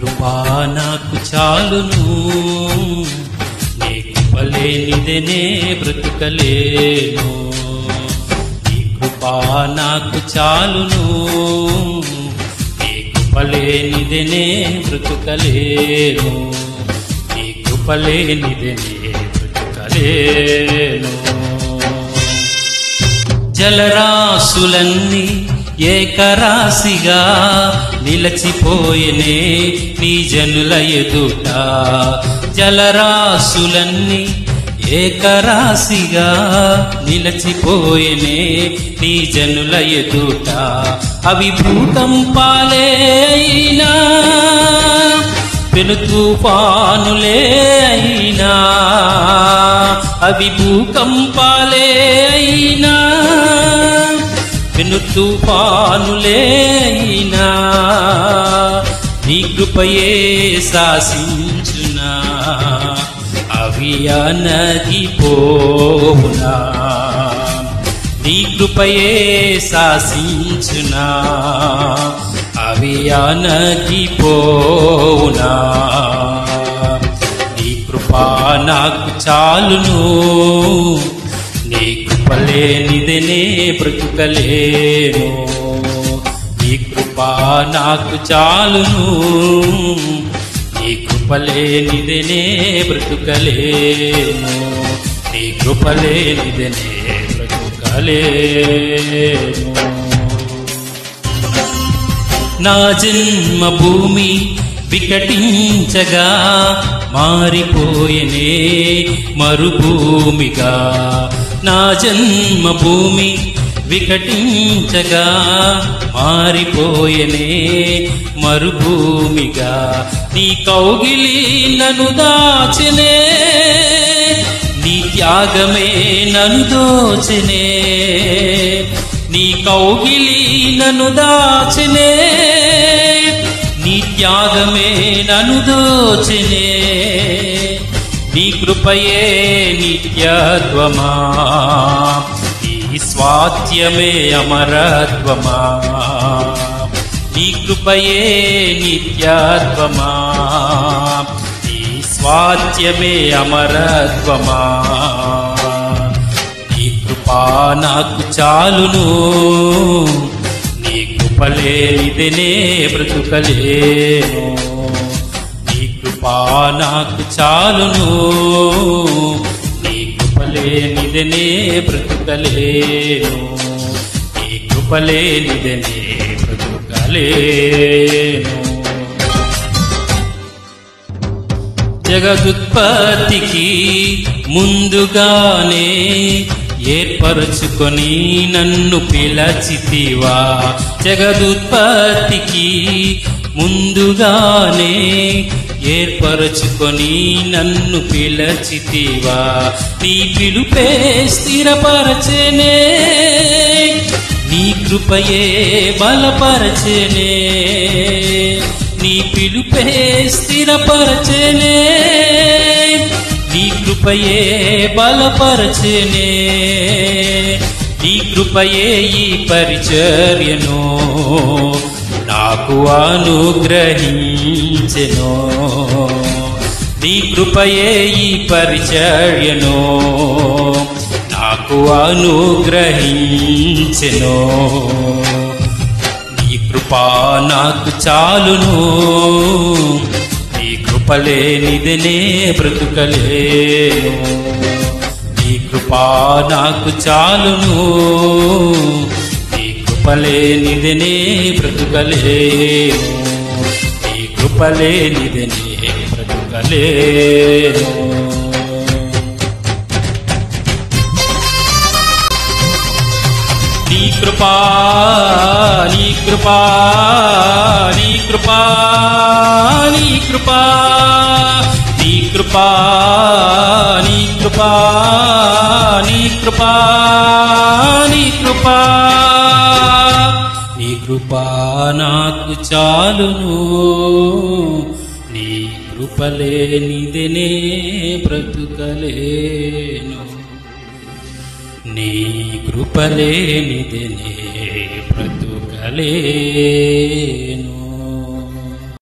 కృపా నాకు చాలును నీ కృపలేనిదనే బ్రతుకలేను నీ కృపా నాకు చాలును నీ కృపలేనిదనే బ్రతుకలేను నీ కృపలేనిదనే బ్రతుకలేను జలరాశులన్నీ ఏకరాశిగా నిలచిపోయనే నీ జనుల ఎదుట జలరాశులన్నీ ఏకరాశిగా నిలచిపోయనే నీ జనుల ఎదుట అవి భూకంపాలే అయినా పెను తుఫానులే అయినా అవి భూకంపాలే అయినా పెను తుఫానులే అయినా నీ కృపయే శాసించునా అవి అనగిపోవునా నీ కృపయే శాసించునా అవి అనగిపోవునా నీ కృపా నాకు చాలును నీ కృపలేనిదనే బ్రతుకలేను నీ కృపా నాకు చాలును నీ కృపలేనిదనే బ్రతుకలేను నీ కృపలేనిదనే బ్రతుకలేను నా జన్మభూమి వికటించగా మారిపోయనే మరుభూమిగా నా జన్మభూమి వికటించగా మారిపోయనే మరుభూమిగా నీ కౌగిలి నన్ను దాచనే నీ త్యాగమే నన్ను దోచనే నీ కౌగిలి నన్ను దాచనే నీ త్యాగమే నన్ను దోచనే నీ కృపయే నిత్యత్వమా ఈ స్వాత్యమే అమరత్వమా నీ కృపయే నిత్యత్వమా ఈ స్వాత్యమే అమరత్వమా నీ కృపా నాకు చాలును నీ కృపలేనిదనే బ్రతుకలేను నీ కృపా నాకు చాలును నీ కృపలేనిదనే బ్రతుకలేను నీ కృపలేనిదనే బ్రతుకలేను జగదుత్పత్తికి ముందుగానే ఏర్పరచుకొని నన్ను పిలచితివా జగదుత్పత్తికి ముందుగానే ఏర్పరచుకొని నన్ను పిలచితివా నీ పిలుపే స్థిరపరచనే నీ కృపయే బలపరచనే నీ పిలుపే స్థిరపరచనే నీ కృపయే బలపరచనే నీ కృపయే ఈ పరిచర్యను నాకు అనుగ్రహించెను నీ కృపయే ఈ పరిచర్యను నాకు అనుగ్రహించెను నీ కృపా నాకు చాలును నీ కృపలేనిదనే బ్రతుకలేను నీ కృపా నాకు చాలును నీ కృపలేనిదనే బ్రతుకలేను నీ కృపలేనిదనే బ్రతుకలేను నీ కృపా నీ కృపా నీ కృపా నీ కృపా నీ కృపా నీ కృపా నీ కృపా నీ కృపా నీ కృపా నాకు చాలును నీ కృపలేనిదనే బ్రతుకలేను నీ కృపలేనిదనే బ్రతుకలేను